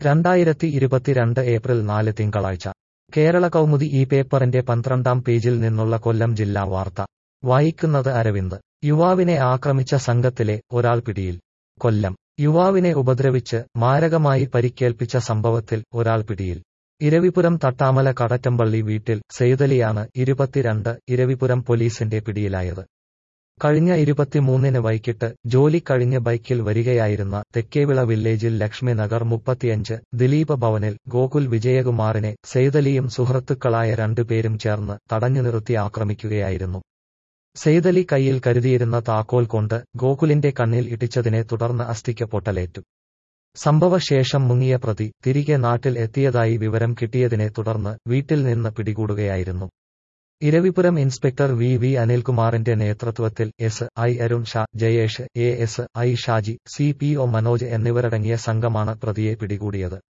രണ്ടായിരത്തി ഇരുപത്തിരണ്ട് ഏപ്രിൽ നാല് തിങ്കളാഴ്ച കേരള കൗമുദി ഈ പേപ്പറിന്റെ പന്ത്രണ്ടാം പേജിൽ നിന്നുള്ള കൊല്ലം ജില്ലാ വാർത്ത വായിക്കുന്നത് അരവിന്ദ് യുവാവിനെ ആക്രമിച്ച സംഘത്തിലെ ഒരാൾ പിടിയിൽ കൊല്ലം യുവാവിനെ ഉപദ്രവിച്ച് മാരകമായി പരിക്കേൽപ്പിച്ച സംഭവത്തിൽ ഒരാൾ പിടിയിൽ ഇരവിപുരം തട്ടാമല കടറ്റമ്പള്ളി വീട്ടിൽ സെയ്തലിയാണ് ഇരുപത്തിരണ്ട് ഇരവിപുരം പോലീസിന്റെ പിടിയിലായത് കഴിഞ്ഞ ഇരുപത്തിമൂന്നിന് വൈകിട്ട് ജോലി കഴിഞ്ഞ് ബൈക്കിൽ വരികയായിരുന്ന തെക്കേവിള വില്ലേജിൽ ലക്ഷ്മി നഗർ മുപ്പത്തിയഞ്ച് ദിലീപ് ഭവനിൽ ഗോകുൽ വിജയകുമാറിനെ സെയ്തലിയും സുഹൃത്തുക്കളായ രണ്ടുപേരും ചേർന്ന് തടഞ്ഞു നിർത്തി ആക്രമിക്കുകയായിരുന്നു സെയ്തലി കയ്യിൽ കരുതിയിരുന്ന താക്കോൽ കൊണ്ട് ഗോകുലിന്റെ കണ്ണിൽ ഇടിച്ചതിനെ തുടർന്ന് അസ്ഥിക്ക് പൊട്ടലേറ്റു സംഭവശേഷം മുങ്ങിയ പ്രതി തിരികെ നാട്ടിൽ എത്തിയതായി വിവരം കിട്ടിയതിനെ തുടർന്ന് വീട്ടിൽ നിന്ന് പിടികൂടുകയായിരുന്നു ഇരവിപുരം ഇൻസ്പെക്ടർ വി വി അനിൽകുമാറിന്റെ നേതൃത്വത്തിൽ S I Arun Sha Jayesh A S I Shaji C P O Manoj എന്നിവരടങ്ങിയ സംഘമാണ് പ്രതിയെ പിടികൂടിയത്